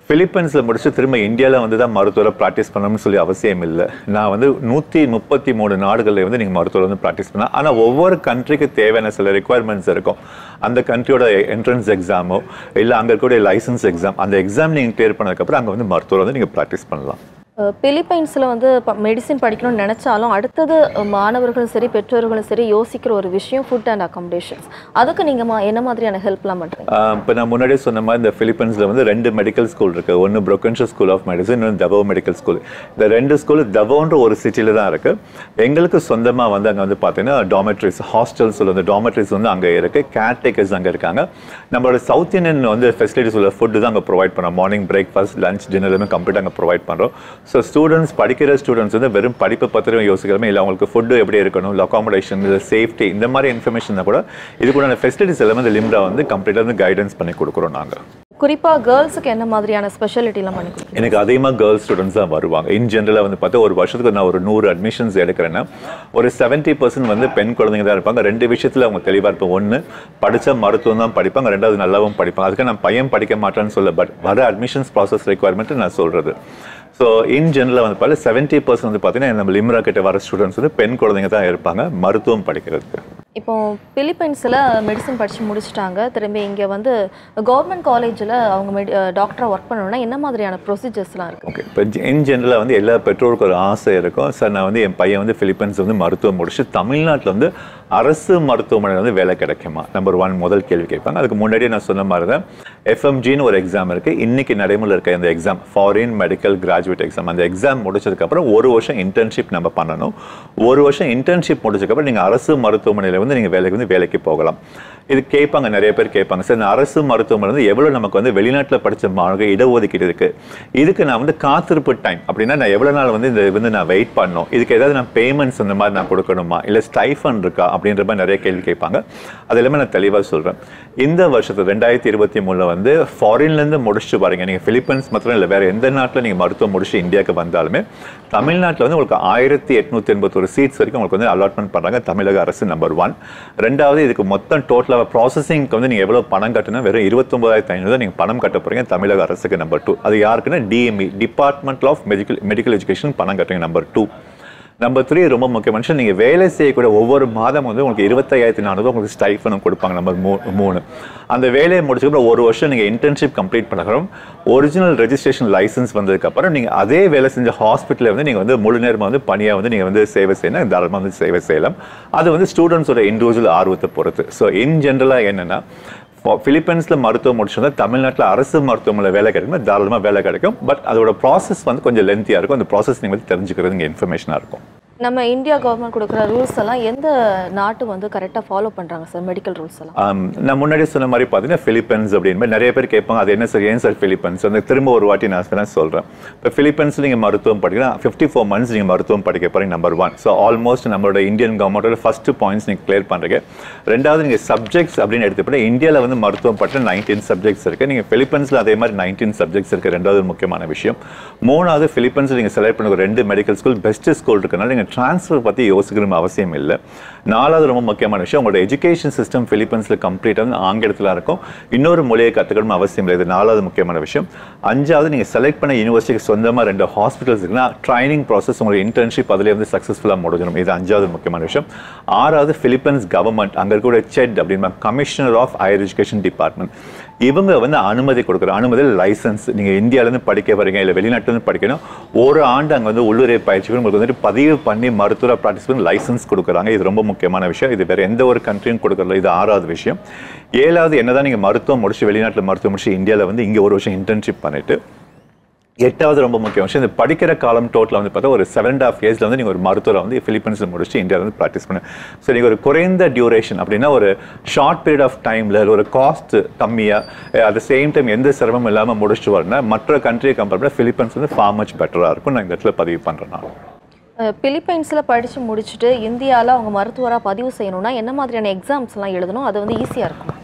பிலிப்பைன்ஸில் முடிச்சு திரும்ப இந்தியாவில் வந்து தான் மருத்துவரை ப்ராக்டிஸ் பண்ணணும்னு சொல்லி அவசியம் இல்லை நான் வந்து நூற்றி முப்பத்தி மூணு நாடுகளில் வந்து நீங்கள் மருத்துவரை வந்து ப்ராக்டிஸ் பண்ணலாம் ஆனால் ஒவ்வொரு கண்ட்ரிக்கு தேவையான சில ரெக்குவயர்மெண்ட்ஸ் இருக்கும் அந்த கண்ட்ரியோட என்ட்ரன்ஸ் எக்ஸாமோ இல்லை அங்கே இருக்கக்கூடிய லைசன்ஸ் எக்ஸாம் அந்த எக்ஸாம் நீங்கள் கிளியர் பண்ணதுக்கப்புறம் அங்கே வந்து மருத்துவரை வந்து நீங்கள் ப்ராக்டிஸ் பண்ணலாம் பிலிப்பைன்ஸில் வந்து மெடிசின் படிக்கணும்னு நினச்சாலும் அடுத்தது அஹ், மாணவர்களும் சரி பெற்றோர்களும் சரி யோசிக்கிற ஒரு விஷயம் ஃபுட் அண்ட் அகாமடேஷன்ஸ் அதுக்கு நீங்கள் மா என்ன மாதிரியான ஹெல்ப்லாம் பண்ணுறீங்க இப்போ நான் முன்னாடியே சொன்ன மாதிரி இந்த பிலிப்பைன்ஸில் வந்து ரெண்டு மெடிக்கல் ஸ்கூல் இருக்குது ஒன்று ப்ரொக்கன்ஷோ ஸ்கூல் ஆஃப் மெடிசன் இன்னொன்று தவோ மெடிக்கல் ஸ்கூல் இந்த ரெண்டு ஸ்கூல் தவோன்ற ஒரு சிட்டியில் தான் இருக்குது எங்களுக்கு சொந்தமாக வந்து அங்கே வந்து பார்த்தீங்கன்னா டாமெட்ரிஸ் ஹாஸ்டல்ஸ் அந்த டாமெட்ரிஸ் வந்து அங்கே இருக்குது கேர்டேக்கர்ஸ் அங்கே இருக்காங்க நம்மளோட சவுத் இந்தியன் வந்து ஃபெசிலிட்டிஸ் உள்ள ஃபுட்டு தான் அங்கே ப்ரொவைட் பண்ணுறோம் மார்னிங் பிரேக்ஃபாஸ்ட் லஞ்ச் டின்னர் எல்லாமே கம்ப்ளீட்டாக அங்கே ப்ரொவைட் பண்ணுறோம் ஸோ ஸ்டூடெண்ட்ஸ் படிக்கிற ஸ்டூடெண்ட்ஸ் வந்து வெறும் படிப்பை பற்றியும் யோசிக்காம இல்லை அவங்களுக்கு ஃபுட்டு எப்படி இருக்கணும் இல்லை அகாமடேஷன் இல்லை சேஃப்டி இந்த மாதிரி இன்ஃபர்மேஷன் கூட இதுக்குள்ள ஃபெசிலிட்டிஸ் எல்லாமே இந்த லிம்ரா வந்து கம்ப்ளீட்டாக வந்து கைடன்ஸ் பண்ணி கொடுக்குறோம் நாங்கள் குறிப்பாக கேர்ள்ஸுக்கு என்ன மாதிரியான ஸ்பெஷாலிட்டிலாம் பண்ணி கொடுக்குறீங்க எனக்கு அதிகமாக கேர்ள்ஸ் ஸ்டூடெண்ட்ஸ் தான் வருவாங்க இன் ஜென்ரலாக வந்து பார்த்தா ஒரு வருஷத்துக்கு நான் ஒரு நூறு அட்மிஷன்ஸ் எடுக்கிறேன்னா ஒரு செவன்ட்டி பர்சன்ட் வந்து பெண் குழந்தைங்க தான் இருப்பாங்க ரெண்டு விஷயத்தில் அவங்க தெளிவாக இருப்பாங்க ஒன்று படித்தா மருத்துவம் தான் படிப்பாங்க ரெண்டாவது நல்லாவும் படிப்பாங்க அதுக்கு நான் பையன் படிக்க மாட்டேன்னு சொல்ல பட் வர அட்மிஷன்ஸ் ப்ராசஸ் ரெக்குவயர்மெண்ட் நான் சொல்கிறது ஸோ இன் ஜென்ரலாக வந்து பார்த்தா செவன்ட்டி பர்சன்ட் வந்து பார்த்தீங்கன்னா நம்ம லிம்ரா கிட்ட வர ஸ்டூடெண்ட்ஸ் வந்து பெண் குழந்தைங்க தான் இருப்பாங்க மருத்துவம் படிக்கிறதுக்கு இப்போ பிலிப்பைன்ஸில் மெடிசன் படித்து முடிச்சிட்டாங்க திரும்பி இங்கே வந்து கவர்மெண்ட் காலேஜில் அவங்க மெடி டாக்டராக ஒர்க் பண்ணணும்னா என்ன மாதிரியான ப்ரொசீஜர்ஸ்லாம் இருக்குது ஓகே இப்போ இன் ஜென்ரலாக வந்து எல்லா பெற்றோருக்கும் ஒரு ஆசை இருக்கும் சார் நான் வந்து என் பையன் வந்து பிலிப்பைன்ஸ் வந்து மருத்துவம் முடிச்சு தமிழ்நாட்டில் வந்து அரசு மருத்துவமனையில் வந்து வேலை கிடைக்குமா நம்பர் ஒன் முதல் கேள்வி கேட்பாங்க அதுக்கு முன்னாடியே நான் சொன்ன மாதிரி தான் எஃப்எம்ஜின்னு ஒரு எக்ஸாம் இருக்குது இன்னைக்கு நடைமுறையில் இருக்க இந்த exam foreign medical graduate exam அந்த எக்ஸாம் முடிச்சதுக்கப்புறம் ஒரு வருஷம் இன்டர்ன்ஷிப் நம்ம பண்ணணும் ஒரு வருஷம் இன்டர்ன்ஷிப் முடிச்சதுக்கப்புறம் நீங்கள் அரசு மருத்துவமனையில் வந்து நீங்கள் வேலைக்கு வந்து வேலைக்கு போகலாம் இது கேட்பாங்க நிறைய பேர் கேட்பாங்க சார் இந்த அரசு மருத்துவமனை வந்து எவ்வளோ நமக்கு வந்து வெளிநாட்டில் படித்த மாணவர்கள் இடஒதுக்கீடு இருக்கு இதுக்கு நான் வந்து காத்திருப்பு டைம் அப்படின்னா நான் எவ்வளோ நாள் வந்து இந்த வந்து நான் வெயிட் பண்ணணும் இதுக்கு ஏதாவது நான் பேமெண்ட்ஸ் அந்த மாதிரி நான் கொடுக்கணுமா இல்லை ஸ்டைஃபன் இருக்கா அப்படின்ற மாதிரி நிறைய கேள்வி கேட்பாங்க அது எல்லாமே நான் தெளிவாக சொல்கிறேன் இந்த வருஷத்து ரெண்டாயிரத்தி இருபத்தி மூணில் வந்து ஃபாரின்லேருந்து முடிச்சுட்டு பாருங்க நீங்கள் பிலிப்பைன்ஸ் மாத்திரம் இல்லை வேறு எந்த நாட்டில் நீங்கள் மருத்துவம் முடிச்சு இந்தியாவுக்கு வந்தாலுமே தமிழ்நாட்டில் வந்து உங்களுக்கு ஆயிரத்தி எட்நூத்தி எண்பத்தொரு சீட்ஸ் வரைக்கும் உங்களுக்கு வந்து அலாட்மெண்ட் பண்ணுறாங்க தமிழக அரசு நம்பர் ஒன் ரெண்டாவது இதுக்கு மொத்தம் டோட்டலாக ப்ராசஸிங்க்கு வந்து நீங்கள் எவ்வளோ பணம் கட்டணும் வெறும் இருபத்தொம்பதாயிரத்தி ஐநூறு நீங்கள் பணம் கட்ட போகிறீங்க தமிழக அரசுக்கு நம்பர் டூ அது யாருக்குன்னா DME department of medical medical education பணம் கட்டுறீங்க நம்பர் டூ நம்பர் த்ரீ ரொம்ப முக்கியமான விஷயம் நீங்கள் வேலை செய்யக்கூடிய ஒவ்வொரு மாதம் வந்து உங்களுக்கு இருபத்தையாயிரத்தி நானூறு உங்களுக்கு ஸ்டைஃபனும் கொடுப்பாங்க நம்பர் மூ மூணு அந்த வேலையை முடிச்சதுக்கப்புறம் ஒரு வருஷம் நீங்கள் இன்டர்ன்ஷிப் கம்ப்ளீட் பண்ணக்கப்புறம் ஒரிஜினல் ரெஜிஸ்ட்ரேஷன் லைசன்ஸ் வந்ததுக்கப்புறம் நீங்கள் அதே வேலை செஞ்ச ஹாஸ்பிட்டலில் வந்து நீங்கள் வந்து முழு நேரமாக வந்து பணியாக வந்து நீங்கள் வந்து சேவை செய்யணும் தாராளமாக வந்து சேவை செய்யலாம் அது வந்து ஸ்டூடெண்ட்ஸோட இண்டிவிஜுவல் ஆர்வத்தை பொறுத்து ஸோ இன் ஜென்ரலாக என்னென்னா பிலிப்பைன்ஸில் மருத்துவம் முடிச்சிருந்தா தமிழ்நாட்டில் அரசு மருத்துவமனையில் வேலை கிடைக்கும் தாராளமாக வேலை கிடைக்கும் பட் அதோட ப்ராசஸ் வந்து கொஞ்சம் லென்த்தியாக இருக்கும் அந்த ப்ராசஸ் நீங்கள் வந்து தெரிஞ்சுக்கிறது இங்கே இன்ஃபர்மேஷனாக இருக்கும் நம்ம இந்தியா கவர்மெண்ட் கொடுக்குற ரூல்ஸ் எல்லாம் எந்த நாட்டு வந்து கரெக்டாக ஃபாலோ பண்ணுறாங்க சார் மெடிக்கல் ரூல்ஸ் எல்லாம் ஆம், நான் முன்னாடி சொன்ன மாதிரி பார்த்தீங்கன்னா பிலிப்பைன்ஸ் அப்படின்னு மாதிரி நிறைய பேர் கேட்பாங்க அது என்ன சார் ஏன் சார் பிலிப்பைன்ஸ் அந்த திரும்ப ஒரு வாட்டி நான் வேணா சொல்கிறேன் இப்போ பிலிப்பைன்ஸில் நீங்கள் மருத்துவம் படிக்கலாம் ஃபிஃப்டி ஃபோர் மந்த்ஸ் நீங்கள் மருத்துவம் படிக்க போகிறீங்க நம்பர் ஒன் ஸோ ஆல்மோஸ்ட் நம்மளோட இந்தியன் கவர்மெண்ட்டோட ஃபர்ஸ்ட் பாயிண்ட்ஸ் நீங்கள் கிளியர் பண்ணுறீங்க ரெண்டாவது நீங்கள் சப்ஜெக்ட்ஸ் அப்படின்னு எடுத்துக்கிட்டா இந்தியாவில் வந்து மருத்துவம் படித்த நைன்டீன் சப்ஜெக்ட்ஸ் இருக்குது நீங்கள் பிலிப்பைன்ஸில் அதே மாதிரி நைன்டீன் சப்ஜெக்ட்ஸ் இருக்குது ரெண்டாவது ஒரு முக்கியமான விஷயம் மூணாவது பிலிப்பைன்ஸில் நீங்கள் செலக்ட் பண்ண ரெண்டு மெடிக்கல் ஸ்கூல் பெஸ்ட் ஸ்கூல் இருக்கனால நீங்கள் ட்ரான்ஸ்ஃபர் பற்றி யோசிக்கணும் அவசியம் இல்லை நாலாவது ரொம்ப முக்கியமான விஷயம் உங்களோட எஜுகேஷன் சிஸ்டம் பிலிப்பைன்ஸில் கம்ப்ளீட்டாக வந்து ஆங்கிலத்தில் இருக்கும் இன்னொரு மொழியை கற்றுக்கணும் அவசியம் இல்லை இது நாலாவது முக்கியமான விஷயம் அஞ்சாவது நீங்கள் செலக்ட் பண்ண யூனிவர்சிட்டிக்கு சொந்தமாக ரெண்டு ஹாஸ்பிட்டல்ஸ் இருக்குன்னா ட்ரைனிங் ப்ராசஸ் உங்களுக்கு இன்டர்ன்ஷிப் அதிலே வந்து சக்ஸஸ்ஃபுல்லாக முடிஞ்சிடும் இது அஞ்சாவது முக்கியமான விஷயம் ஆறாவது பிலிப்பைன்ஸ் கவர்மெண்ட் அங்கே இருக்கக்கூடிய செட் அப்படின்னா commissioner of higher education department இவங்க வந்து அனுமதி கொடுக்குற அனுமதி லைசன்ஸ் நீங்கள் இந்தியாவிலேருந்து படிக்க வரீங்க இல்லை வெளிநாட்டிலேருந்து படிக்கணும் ஒரு ஆண்டு அங்கே வந்து உள்ளூரை பயிற்சி உங்களுக்கு வந்துட்டு பதிவு பண்ணி மருத்துவ ப்ராக்டிஸ் பண்ணி லைசன்ஸ் கொடுக்குறாங்க இது ரொம்ப முக்கியமான விஷயம் இது வேறு எந்த ஒரு கண்ட்ரியும் கொடுக்கறதில்ல இது ஆறாவது விஷயம் ஏழாவது என்னதான் நீங்கள் மருத்துவம் முடிச்சு வெளிநாட்டில் மருத்துவம் முடிச்சு இந்தியாவில் வந்து இங்கே ஒரு வருஷம் இன்டர்ன்ஷிப் பண்ணிட்டு எட்டாவது ரொம்ப முக்கிய விஷயம் இந்த படிக்கிற காலம் டோட்டலாக வந்து பார்த்தா ஒரு செவன் அண்ட் ஆஃப் இயர்ஸில் வந்து நீங்கள் ஒரு மருத்துவரை வந்து ஃபிலிப்பைன்ஸில் முடிச்சு இந்தியாவில் வந்து ப்ராக்டிஸ் பண்ணு ஸோ நீங்கள் ஒரு குறைந்த டியூரேஷன் அப்படின்னா ஒரு ஷார்ட் பீரியட் ஆஃப் டைமில் ஒரு காஸ்ட் கம்மியாக அட் த சேம் டைம் எந்த சிரமமும் இல்லாமல் முடிச்சுட்டு வரணும்னா மற்ற கண்ட்ரியை கம்பேர் பண்ணால் ஃபிலிப்பைன்ஸ் வந்து ஃபார் மச் பெட்டராக இருக்கும் நான் இந்த இடத்துல பதிவு பண்ணுறேன் நான் பிலிப்பைன்ஸில் படித்து முடிச்சுட்டு இந்தியாவில் அவங்க மருத்துவராக பதிவு செய்யணும்னா என்ன மாதிரியான எக்ஸாம்ஸ்லாம் எழுதணும் அது வந்து ஈஸியாக இருக்கும்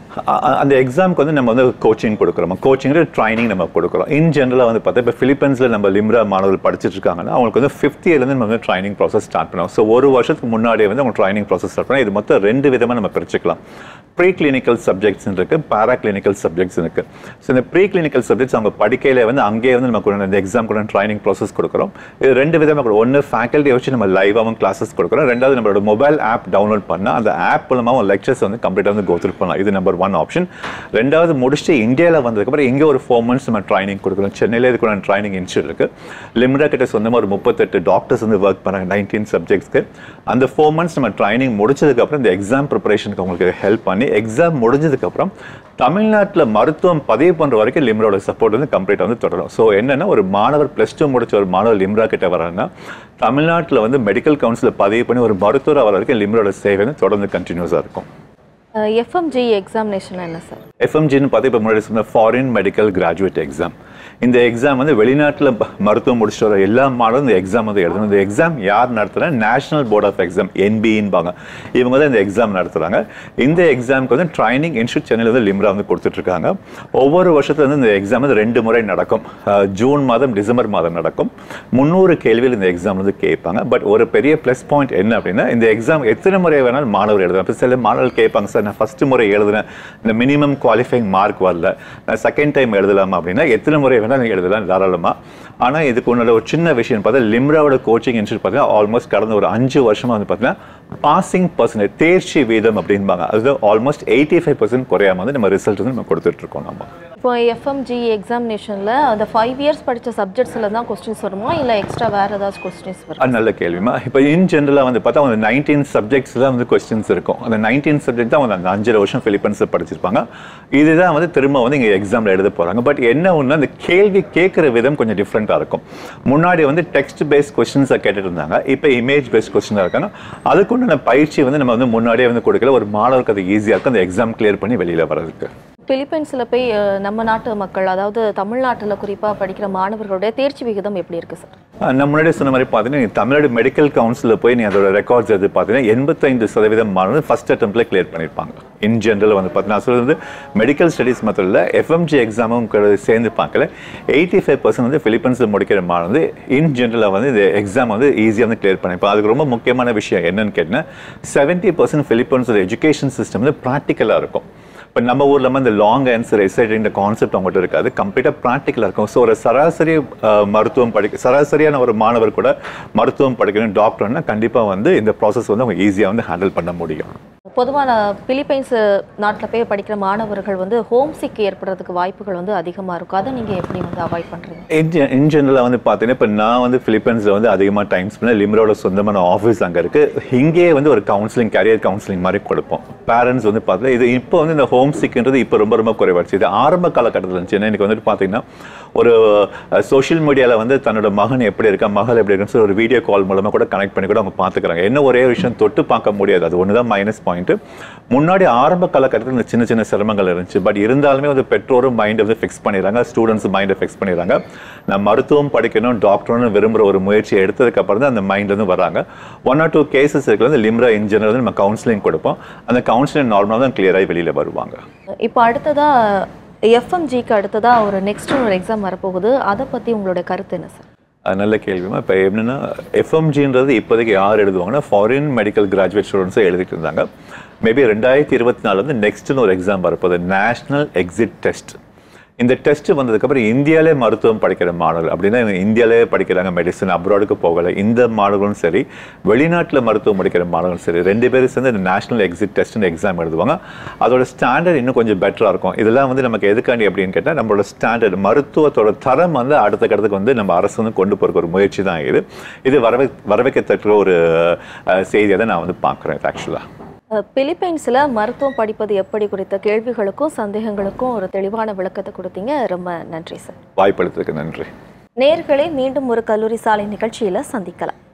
அ- அ- அந்த எக்ஸாமுக்கு வந்து நம்ம வந்து கோச்சிங் கொடுக்குறோம் கோச்சிங் ட்ரைனிங் நம்ம கொடுக்குறோம் இன் ஜென்ரலாக வந்து பார்த்தா இப்போ ஃபிலிப்பைன்ஸில் நம்ம லிம்ரா மாணவர்கள் படிச்சிட்டு இருக்காங்கன்னா அவங்களுக்கு வந்து ஃபிஃப்த் இயர்லேருந்து நம்ம வந்து ட்ரைனிங் ப்ராசஸ் ஸ்டார்ட் பண்ணுவோம் ஸோ ஒரு வருஷத்துக்கு முன்னாடியே வந்து அவங்க ட்ரைனிங் ப்ராசஸ் ஸ்டார்ட் பண்ணோம் இது மொத்தம் ரெண்டு விதமாக நம்ம பிரிச்சுக்கலாம் ப்ரீ கிளினிக்கல் சப்ஜெக்ட்ஸ் இருக்கு பேரா கிளினிக்கல் சப்ஜெக்ட்ஸ் இருக்கு ஸோ இந்த ப்ரீ கிளினிக்கல் சப்ஜெக்ட்ஸ் அவங்க படிக்கையில வந்து அங்கேயே வந்து நமக்கு இந்த எக்ஸாம் கூட ட்ரைனிங் ப்ராசஸ் கொடுக்குறோம் இது ரெண்டு விதமாக கொடுக்கும் ஒன்று ஃபேக்கல்ட்டியை வச்சு நம்ம லைவாகவும் கிளாஸஸ் கொடுக்குறோம் ரெண்டாவது நம்மளோட மொபைல் ஆப் டவுன்லோட் பண்ணால் அந்த ஆப் மூலமாக லெக்சர்ஸ் வந்து கம்ப்ளீட்டாக வந்து கோத்ரூ பண்ணலாம் இது நம்பர் ஒன் ஆப்ஷன் ரெண்டாவது முடிச்சுட்டு இந்தியாவில் வந்ததுக்கப்புறம் இங்கே ஒரு ஃபோர் மந்த்ஸ் நம்ம ட்ரைனிங் கொடுக்குறோம் சென்னையில் இதுக்கு ட்ரைனிங் இன்ஸ்டியூட் இருக்கு லிம்ரா கிட்ட சொந்தமாக ஒரு முப்பத்தெட்டு டாக்டர்ஸ் வந்து ஒர்க் பண்ணாங்க நைன்டீன் சப்ஜெக்ட்ஸ்க்கு அந்த ஃபோர் மந்த்ஸ் நம்ம ட்ரைனிங் முடிச்சதுக்கப்புறம் இந்த எக்ஸாம் ப்ரிப்பரேஷனுக்கு உங்களுக்கு ஹெல்ப் பண்ணி எக்ஸாம் முடிஞ்சதுக்கப்புறம் தமிழ்நாட்டில் மருத்துவம் பதிவு பண்ணுற வரைக்கும் லிம்ராவோட சப்போர்ட் வந்து கம்ப்ளீட்டாக வந்து தொடரும் ஸோ என்னன்னா ஒரு மாணவர் ப்ளஸ் டூ முடிச்ச ஒரு மாணவர் லிம்ரா கிட்ட வராங்கன்னா தமிழ்நாட்டில் வந்து மெடிக்கல் கவுன்சிலில் பதிவு பண்ணி ஒரு மருத்துவர் வர வரைக்கும் லிம்ராவோட சேவை வந்து தொடர்ந்து கண்டினியூஸாக இருக்கும் எஃப்எம்ஜி எக்ஸாமினேஷன் என்ன சார் எஃப்எம்ஜின்னு பார்த்து இப்போ முன்னாடி சொன்ன ஃபாரின் மெடிக்கல் கிராஜுவேட் எக்ஸாம் இந்த எக்ஸாம் வந்து வெளிநாட்டில் மருத்துவம் முடிச்சுட்டு வர எல்லா மாடலும் இந்த எக்ஸாம் வந்து எழுதணும் இந்த எக்ஸாம் யார் நடத்துகிறா நேஷனல் போர்ட் ஆஃப் எக்ஸாம் என்பின்பாங்க இவங்க தான் இந்த எக்ஸாம் நடத்துகிறாங்க இந்த எக்ஸாமுக்கு வந்து ட்ரைனிங் இன்ஸ்டியூட் சென்னையில் வந்து லிம்ரா வந்து கொடுத்துட்ருக்காங்க ஒவ்வொரு வருஷத்துல வந்து இந்த எக்ஸாம் வந்து ரெண்டு முறை நடக்கும் அஹ், ஜூன் மாதம் டிசம்பர் மாதம் நடக்கும் முந்நூறு கேள்வியில் இந்த எக்ஸாம் வந்து கேட்பாங்க பட் ஒரு பெரிய ப்ளஸ் பாயிண்ட் என்ன அப்படின்னா இந்த எக்ஸாம் எத்தனை முறை வேணாலும் மாணவர் எழுதலாம் இப்போ சில மாணவர்கள் கேட்பாங்க சார் நான் ஃபர்ஸ்ட் முறை எழுதுனேன் இந்த மினிமம் குவாலிஃபைங் மார்க் வரல நான் செகண்ட் டைம் எழுதலாமா அப்படின்னா எத்தனை முறை வேணாலும் நீங்கள் எழுதலாம் தாராளமாக ஆனால் இதுக்கு உன்னோட ஒரு சின்ன விஷயம் பார்த்தா லிம்ராவோட கோச்சிங் இன்ஸ்டியூட் பார்த்தீங்கன்னா ஆல்மோஸ்ட் கடந்த ஒரு அஞ்சு வருஷமா வந்து பார்த்தீங்கன்னா பாசிங் பர்சன்டேஜ் தேர்ச்சி வீதம் அப்படின்பாங்க அது ஆல்மோஸ்ட் எயிட்டி ஃபைவ் பர்சன்ட் குறையாம வந்து நம்ம ரிசல்ட் வந்து நம்ம கொடுத்துட்டு இருக்கோம் நம்ம இப்போ எஃப்எம்ஜி எக்ஸாமினேஷனில் அந்த ஃபைவ் இயர்ஸ் படித்த சப்ஜெக்ட்ஸில் தான் கொஸ்டின்ஸ் வருமா இல்லை எக்ஸ்ட்ரா வேறு ஏதாச்சும் கொஸ்டின்ஸ் வரும் அது நல்ல கேள்விமா இப்போ இன் ஜென்ரலாக வந்து பார்த்தா அந்த நைன்டீன் சப்ஜெக்ட்ஸ் தான் வந்து கொஸ்டின்ஸ் இருக்கும் அந்த நைன்டீன் சப்ஜெக்ட் தான் அவங்க அந்த அஞ்சரை வருஷம் ஃபிலிப்பைன்ஸில் படிச்சிருப்பாங்க இதுதான் வந்து திரும்ப வந்து இங்கே எக்ஸாமில் எழுத போகிறாங்க பட் என்ன ஒன்று அந்த கேள்வி கேட்குற விதம் கொஞ்சம் டிஃப்ரெண்ட்டாக இருக்கும் முன்னாடி வந்து டெக்ஸ்ட் பேஸ்ட் கொஸ்டின்ஸை கேட்டுட்டு இருந்தாங்க இப்போ இமேஜ் பேஸ்ட் கொஸ்டினாக இருக்காங்க அதுக்குண்டான பயிற்சி வந்து நம்ம வந்து முன்னாடியே வந்து கொடுக்கல ஒரு மாணவருக்கு அது ஈஸியாக இருக்கும் அந்த எக்ஸாம் கிளியர் பண்ணி வெளியில் வர்றதுக்கு பிலிப்பைன்ஸில் போய் அஹ், நம்ம நாட்டு மக்கள் அதாவது தமிழ்நாட்டில் குறிப்பாக படிக்கிற மாணவர்களுடைய தேர்ச்சி விகிதம் எப்படி இருக்குது சார் ஆஹ் நான் முன்னாடி சொன்ன மாதிரி பார்த்தீங்கன்னா நீங்க தமிழ்நாடு மெடிக்கல் கவுன்சிலில் போய் நீ அதோட ரெக்கார்ட்ஸ் எடுத்து பார்த்தீங்கன்னா எண்பத்தைந்து சதவீதம் மாணவர்கள் ஃபர்ஸ்ட் அட்டம்ப்ட்ல கிளியர் பண்ணியிருப்பாங்க இன் ஜென்ரல் வந்து பார்த்தீங்கன்னா நான் சொல்றது மெடிக்கல் ஸ்டடீஸ் மாத்திரம் இல்லை எஃப்எம்ஜி எக்ஸாமும் சேர்ந்து பார்க்கல எயிட்டி ஃபைவ் பர்சன்ட் வந்து பிலிப்பைன்ஸில் முடிக்கிற மாணவர் வந்து இன் ஜென்ரலாக வந்து இந்த எக்ஸாம் வந்து ஈஸியாக வந்து கிளியர் பண்ணிப்போம் அதுக்கு ரொம்ப முக்கியமான விஷயம் என்னன்னு கேட்டிங்கன்னா செவன்ட்டி பர்சன்ட் பிலிப்பைன்ஸோட எஜுகேஷன் சிஸ்டம் வந்து ப்ராக்டிக்கலாக இருக்கும் இப்போ நம்ம ஊர்ல வந்து இந்த லாங் ஆன்சர் எஸ்ஐடி இந்த கான்செப்ட் அவங்ககிட்ட இருக்காது கம்ப்ளீட்டாக ப்ராக்டிக்கலாக இருக்கும் ஸோ ஒரு சராசரி அஹ், மருத்துவம் படிக்க சராசரியான ஒரு மாணவர் கூட மருத்துவம் படிக்கணும் டாக்டர்னா கண்டிப்பாக வந்து இந்த ப்ராசஸ் வந்து அவங்க ஈஸியாக வந்து ஹேண்டில் பண்ண முடியும் பொதுவான பிலிப்பைன்ஸ் நாட்டில் போய் படிக்கிற மாணவர்கள் வந்து ஹோம் சிக் ஏற்படுறதுக்கு வாய்ப்புகள் வந்து அதிகமாக இருக்கும் அதை நீங்கள் எப்படி வந்து அவாய்ட் பண்ணுறீங்க இன் ஜெனரலாக வந்து பார்த்தீங்கன்னா இப்போ நான் வந்து பிலிப்பைன்ஸில் வந்து அதிகமாக டைம் ஸ்பெண்ட் லிம்ரோட சொந்தமான ஆஃபீஸ் அங்கே இருக்கு இங்கேயே வந்து ஒரு கவுன்சிலிங் கேரியர் கவுன்சிலிங் மாதிரி கொடுப்போம் பேரண்ட்ஸ் வந்து பார்த்தீங்கன்னா இது இப்போ வந்து இந்த ஹோம் சிக்ன்றது இப்போ ரொம்ப ரொம்ப குறைவாச்சு இது ஆரம்ப காலகட்டத்தில் இருந்துச்சு ஏன்னா எனக்கு வந்துட்டு பார்த்தீங்கன்னா ஒரு சோஷியல் மீடியாவில் வந்து தன்னோட மகன் எப்படி இருக்கா மகள் எப்படி இருக்குன்னு சொல்லி ஒரு வீடியோ கால் மூலமாக கூட கனெக்ட் பண்ணி கூட அவங்க பார்த்துக்கிறாங்க என்ன ஒரே விஷயம் தொட்டு பார்க்க முடியாது அது ஒன்று தான் மைனஸ் பாயிண்ட் முன்னாடி ஆரம்ப காலகட்டத்தில் இந்த சின்ன சின்ன சிரமங்கள் இருந்துச்சு பட் இருந்தாலுமே வந்து பெற்றோரும் மைண்டை வந்து ஃபிக்ஸ் பண்ணிடுறாங்க ஸ்டூடெண்ட்ஸ் மைண்டை ஃபிக்ஸ் பண்ணிடுறாங்க நான் மருத்துவம் படிக்கணும் டாக்டர்னு விரும்புகிற ஒரு முயற்சியை எடுத்ததுக்கு அப்புறம் தான் அந்த மைண்ட் வந்து வராங்க ஒன் ஆர் டூ கேசஸ் இருக்கிறது வந்து லிம்ரா இன் ஜெனரல் வந்து நம்ம கவுன்சிலிங் கொடுப்போம் அந்த கவுன்சிலிங் நார்மலாக தான் கிளியராகி வெளியில் வருவாங்க இப்போ அடுத்ததாக எஃப்எம்ஜிக்கு அடுத்ததாக ஒரு நெக்ஸ்ட் ஒரு எக்ஸாம் வரப்போகுது அதை பற்றி உங்களுடைய கருத்து என்ன சார் அது நல்ல கேள்விமா இப்போ என்னன்னா எஃப்எம்ஜின்றது இப்போதைக்கு யார் எழுதுவாங்கன்னா ஃபாரின் மெடிக்கல் கிராஜுவேட் ஸ்டூடெண்ட்ஸை எழுதிட்டு இருந்தாங்க மேபி ரெண்டாயிரத்தி இருபத்தி நாலு வந்து நெக்ஸ்ட்னு ஒரு எக்ஸாம் வரப்போகுது நேஷனல் எக்ஸிட் டெஸ்ட் இந்த டெஸ்ட் வந்ததுக்கப்புறம் இந்தியாவிலே மருத்துவம் படிக்கிற மாணவர்கள் அப்படின்னா இவங்க இந்தியாவிலே படிக்கிறாங்க மெடிசன் அப்ராடுக்கு போகலை இந்த மாணவர்களும் சரி வெளிநாட்டில் மருத்துவம் படிக்கிற மாணவர்களும் சரி ரெண்டு பேரும் சேர்ந்து இந்த நேஷனல் எக்ஸிட் டெஸ்ட்னு எக்ஸாம் எழுதுவாங்க அதோட ஸ்டாண்டர்ட் இன்னும் கொஞ்சம் பெட்டராக இருக்கும் இதெல்லாம் வந்து நமக்கு எதுக்காண்டி அப்படின்னு கேட்டால் நம்மளோட ஸ்டாண்டர்ட் மருத்துவத்தோட தரம் வந்து அடுத்த கட்டத்துக்கு வந்து நம்ம அரசு வந்து கொண்டு போகிற ஒரு முயற்சி தான் இது இது வரவே வரவேற்கத்தக்க ஒரு அஹ், செய்தியை தான் நான் வந்து பார்க்குறேன் ஆக்சுவலாக பிலிப்பைன்ஸில் மருத்துவம் படிப்பது எப்படி குறித்த கேள்விகளுக்கும் சந்தேகங்களுக்கும் ஒரு தெளிவான விளக்கத்தை கொடுத்தீங்க ரொம்ப நன்றி சார் வாய்ப்பளித்ததுக்கு நன்றி நேர்களை மீண்டும் ஒரு கல்லூரி சாலை நிகழ்ச்சியில் சந்திக்கலாம்